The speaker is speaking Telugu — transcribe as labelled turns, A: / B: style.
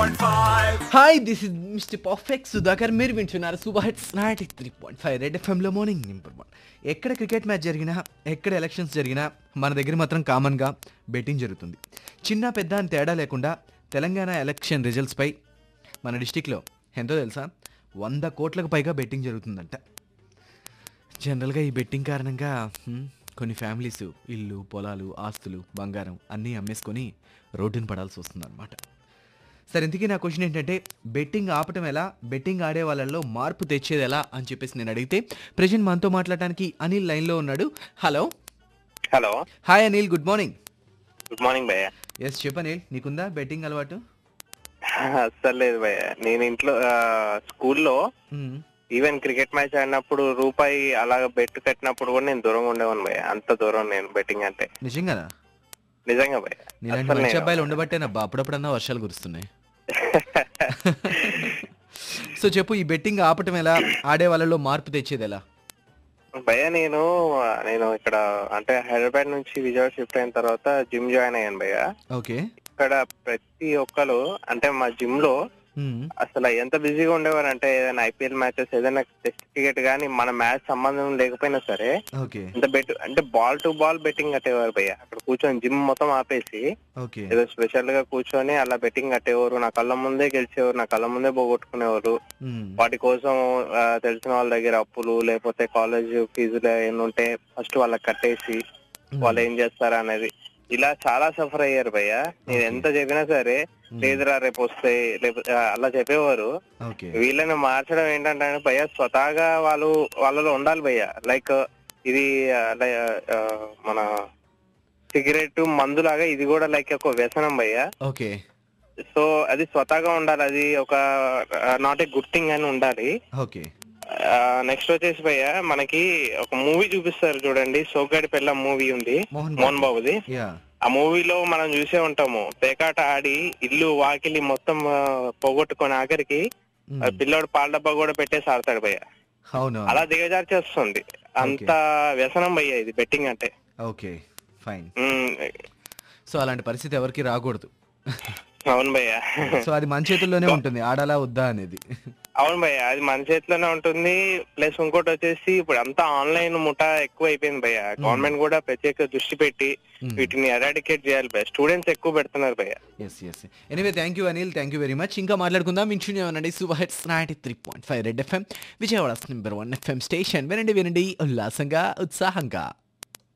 A: 93.5
B: hi this is mister perfect Sudhakar మీరు వింటున్నారు super hits ninety three point five red ఎఫ్ఎంలో మార్నింగ్ నెంబర్ వన్ ఎక్కడ క్రికెట్ మ్యాచ్ జరిగినా ఎక్కడ ఎలక్షన్స్ జరిగినా మన దగ్గర మాత్రం కామన్గా బెట్టింగ్ జరుగుతుంది చిన్న పెద్ద అని తేడా లేకుండా తెలంగాణ ఎలక్షన్ రిజల్ట్స్పై మన డిస్టిక్లో ఎంతో తెలుసా వంద కోట్లకు పైగా బెట్టింగ్ జరుగుతుందంట జనరల్గా ఈ బెట్టింగ్ కారణంగా హ్మ్, కొన్ని ఫ్యామిలీస్ ఇల్లు పొలాలు ఆస్తులు బంగారం అన్నీ అమ్మేసుకొని రోడ్డున పడాల్సి వస్తుందన్నమాట సరే ఇంతకీ నా క్వశ్చన్ ఏంటంటే బెట్టింగ్ ఆపటం ఎలా బెట్టింగ్ ఆడే వాళ్ళల్లో మార్పు తెచ్చేది ఎలా అని చెప్పేసి నేను అడిగితే ప్రజెంట్ మనతో మాట్లాడటానికి అనిల్ లైన్లో ఉన్నాడు hello
C: hello
B: hi Anil good morning
C: good morning భయ్య
B: ఎస్ చెప్పు అనిల్ నీకుందా బెట్టింగ్ అలవాటు
C: అస్సలు లేదు భయ్య నేను ఇంట్లో ఆ, స్కూల్లో
B: మ్మ్.
C: ఈవెన్ క్రికెట్ మ్యాచ్ ఆడినప్పుడు రూపాయి అలాగ బెట్ కట్టినప్పుడు కూడా నేను దూరంగా ఉండేవాను భయ్య అంత దూరం నేను బెట్టింగ్ అంటే
B: నిజంగానా
C: నిజంగా భయ్య
B: నీలాంటి
C: అస్సలు
B: మంచి
C: నేను-
B: అబ్బాయిలు ఉండబట్టే నా అప్పుడప్పుడన్నా వర్షాలు కురుస్తున్నాయి సో చెప్పు ఈ బెట్టింగ్ ఆపటం ఎలా ఆడే వాళ్ళలో మార్పు తెచ్చేది ఎలా
C: భయ్య నేను నేను ఇక్కడ అంటే హైదరాబాద్ నుంచి విజయవాడ షిఫ్ట్ అయిన తర్వాత జిమ్ జాయిన్ అయ్యాను భయ్య
B: ఓకే
C: ఇక్కడ ప్రతి ఒక్కరు అంటే మా జిమ్ లో
B: మ్మ్.
C: అసలు ఎంత బిజీగా ఉండేవారు అంటే ఏదైనా ఐపీఎల్ మ్యాచెస్ ఏదైనా టెస్ట్ క్రికెట్ కానీ మన మ్యాచ్ సంబంధం లేకపోయినా సరే
B: ఓకే
C: ఇంత బెట్ అంటే బాల్ టు బాల్ బెట్టింగ్ కట్టేవారు భయ్య అక్కడ కూర్చొని జిమ్ మొత్తం ఆపేసి
B: ఓకే
C: ఏదో స్పెషల్ గా కూర్చొని అలా బెట్టింగ్ కట్టేవారు నా కళ్ళ ముందే గెలిచేవారు నా కళ్ళ ముందే పోగొట్టుకునేవారు
B: మ్మ్.
C: వాటి కోసం ఆ, తెలిసిన వాళ్ళ దగ్గర అప్పులు లేకపోతే కాలేజ్ ఫీజులు ఏమైనా ఉంటే ఫస్ట్ వాళ్ళకి కట్టేసి వాళ్ళు ఏం చేస్తారా అనేది ఇలా చాలా సఫర్ అయ్యారు భయ్య నేను ఎంత చెప్పినా సరే లేదురా రేపు వస్తాయి లేకపోతే ఆ, అలా చెప్పేవారు
B: ఓకే
C: వీళ్ళని మార్చడం ఏంటంటే భయ్య స్వతహాగా వాళ్ళు వాళ్ళలో ఉండాలి భయ్య లైక్ ఇది ఆ, లై- ఆ, మన సిగరెట్ మందులాగా ఇది కూడా లైక్ ఒక వ్యసనం భయ్య
B: ఓకే
C: సో అది స్వతహాగా ఉండాలి అది ఒక నాట్ ఏ గుడ్ థింగ్ అని ఉండాలి
B: ఓకే
C: నెక్స్ట్ వచ్చేసి భయ్య మనకి ఒక మూవీ చూపిస్తారు చూడండి సోగ్గాడి పెళ్ళ మూవీ ఉంది
B: మోహన్
C: మోహన్ బాబుది
B: యా
C: ఆ మూవీలో మనం చూసే ఉంటాము పేకాట ఆడి ఇల్లు వాకిలి మొత్తం ఆ, పోగొట్టుకొని ఆఖరికి ఆ పిల్లోడు పాల డబ్బా కూడా పెట్టేసి ఆడతాడు భయ్య
B: అవును
C: అలా దిగజార్చేస్తుంది అంత వ్యసనం భయ్య ఇది బెట్టింగ్ అంటే
B: ఓకే ఫైన్
C: ఉమ్,
B: సో అలాంటి పరిస్థితి ఎవరికి రాకూడదు
C: అవును భయ్య
B: సో అది మన చేతుల్లోనే ఉంటుంది ఆడాలా వద్దా అనేది
C: అవును భయ్య అది మన చేతిలోనే ఉంటుంది ప్లస్ ఇంకోటి వచ్చేసి ఇప్పుడు అంతా ఆన్లైన్ ముఠా ఎక్కువ అయిపోయింది భయ్య గవర్నమెంట్ కూడా ప్రత్యేక దృష్టి పెట్టి
B: Hmm.
C: వీటిని ఎరాడికేట్ చేయాలి భయ్య స్టూడెంట్స్ ఎక్కువ పెడుతున్నారు భయ్య
B: yes yes anyway thank you Anil thank you very much ఇంకా మాట్లాడుకుందాం ఇంచునేమనండి super hits ninety three point five red FM Vijayawada number one FM station వినండి వినండి ఉల్లాసంగా ఉత్సాహంగా